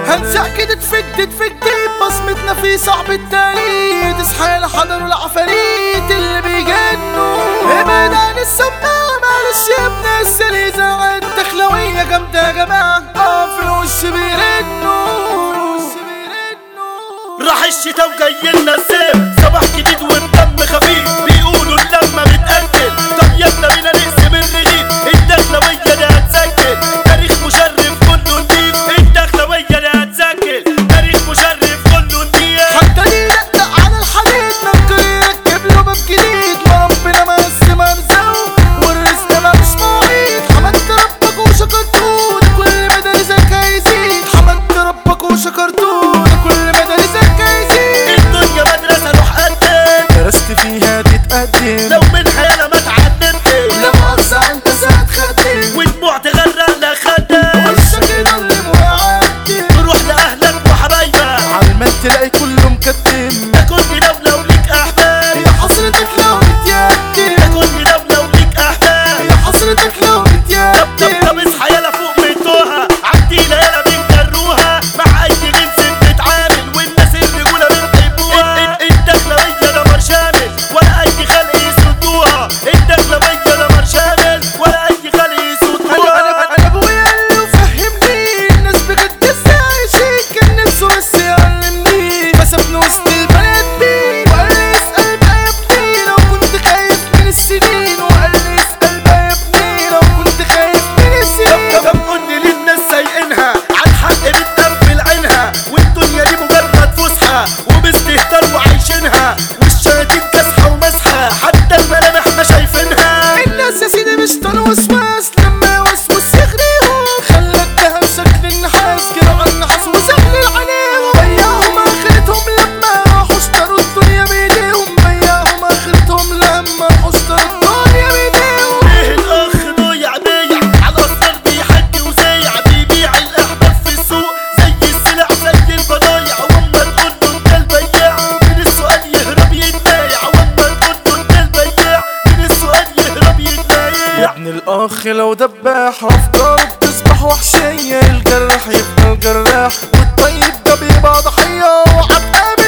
هنسع كده تفك تفك بصمتنا في صعب التاني تصحى الحضر والعفاريت اللي بيجنوا ابعد عن السماعة معلش يا ابن السليزة الدخلوية جامدة يا جماعة اه في الوش بيرنوا راح الشتا وجاي لنا الصيف صباح جديد والدم خفيف بيقولوا اللمة بتقتل طب يلا بينا نقسم الرغيف الدخلوية دي هتسجل تاريخ مشرف كله نضيف الدخلوية دي هتسجل تاريخ مشرف كله نضيف حتى اللي يدق على الحديد ممكن يركب له باب جديد ما ربنا ما قسم ارزاقه والرزق ما مش مواعيد حمدت ربك وشكرته ده كل مدارسك هيزيد حمدت ربك وشكرته ده كل مدارسك هيزيد الدنيا مدرسة روح قدم درست فيها تتقدم لو منها انا ما اتعلمتش لما أقصى انت ساتخدم ودموع تغرق لا خدام وشك يضل ويعدي تروح لاهلك وحبايبك عالمال تلاقي كله مكتم تاكل بدولة وليك احباب يا حسرتك لو متيتم تاكل بدولة وليك احباب يا حسرتك لو طب طب متيتم طب اصحى يلا فوق من توها عدي ليلة بنكروها مع اي جنس بنتعامل والناس الرجولة بنحبوها الدخلوية دمر شامل ولا اي خلق يسدوها الدخلوية دمر شامل ولا اي خلق انا يسدوها انا انا ابويا اللي فهمني الناس بجد ازاي عايشين كان نفسه بس يعلمني فسابني وسط البنات دي وقال لي اسال بقى يا ابني لو كنت خايف من السنين وقال لي اسال بقى يا ابني لو كنت خايف من السنين طب طب قول لي ليه الناس سايقينها على الحق بتقفل عينها والدنيا دي مجرد فسحة وباستهتار وعايشينها والشياطين كاسحة ومسحة حتى الملامح ما شايفينها الناس يا سيدي مش طالوا وسواس لما يوسوس يغريهم خلى الدهب شكل النحاس كده على النحاس وسهل العليهم بيعهم اخرتهم لما راحوا اشتروا الدنيا بايديهم بيعهم اخرتهم لما راحوا اشتروا الدنيا بايديهم ليه الاخ ضيع بيع على الصدر بيحكي وزيع بيبيع الاحباب في السوق زي السلع زي البضايع واما تقول له انت البياع من السؤال يهرب يتبايع واما تقول له انت البياع من السؤال يهرب يتبايع يعني الاخ لو دباح افكاره بتصبح وحشية الجراح يفضل جراح والطيب ده بيبقى ضحية وهتقابل